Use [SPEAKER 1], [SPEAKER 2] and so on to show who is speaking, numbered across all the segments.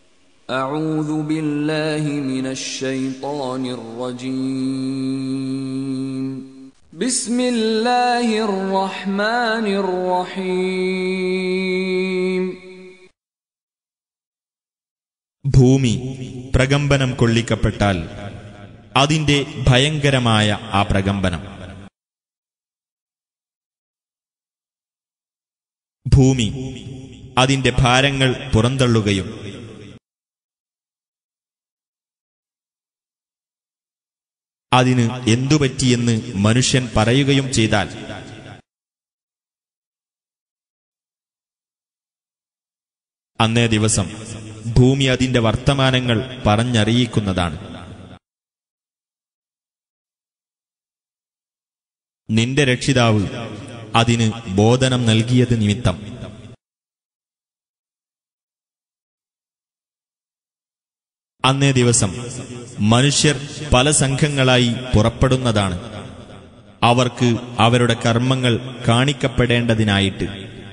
[SPEAKER 1] أعوذ بالله من الشيطان الرجيم بسم الله الرحمن الرحيم
[SPEAKER 2] ഭൂമി പ്രകമ്പനം കൊള്ളിക്കപ്പെട്ടാൽ അതിന്റെ ഭയങ്കരമായ ആ പ്രകമ്പനം ഭൂമി അതിന്റെ ഭാരങ്ങൾ പുറന്തള്ളുകയും അതിന് എന്തുപറ്റിയെന്ന് മനുഷ്യൻ പറയുകയും ചെയ്താൽ അന്നേ ദിവസം ഭൂമി അതിന്റെ വർത്തമാനങ്ങൾ പറഞ്ഞറിയിക്കുന്നതാണ് നിന്റെ രക്ഷിതാവ് അതിന് ബോധനം നൽകിയത് നിമിത്തം അന്നേ ദിവസം മനുഷ്യർ പല സംഘങ്ങളായി പുറപ്പെടുന്നതാണ് അവർക്ക് അവരുടെ കർമ്മങ്ങൾ കാണിക്കപ്പെടേണ്ടതിനായിട്ട്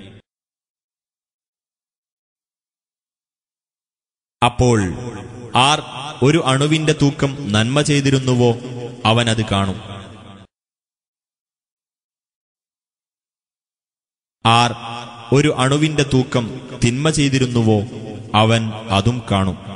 [SPEAKER 2] അപ്പോൾ ആർ ഒരു അണുവിന്റെ തൂക്കം നന്മ ചെയ്തിരുന്നുവോ അവനത് കാണും ആർ ഒരു അണുവിന്റെ തൂക്കം തിന്മ ചെയ്തിരുന്നുവോ അവൻ അതും കാണും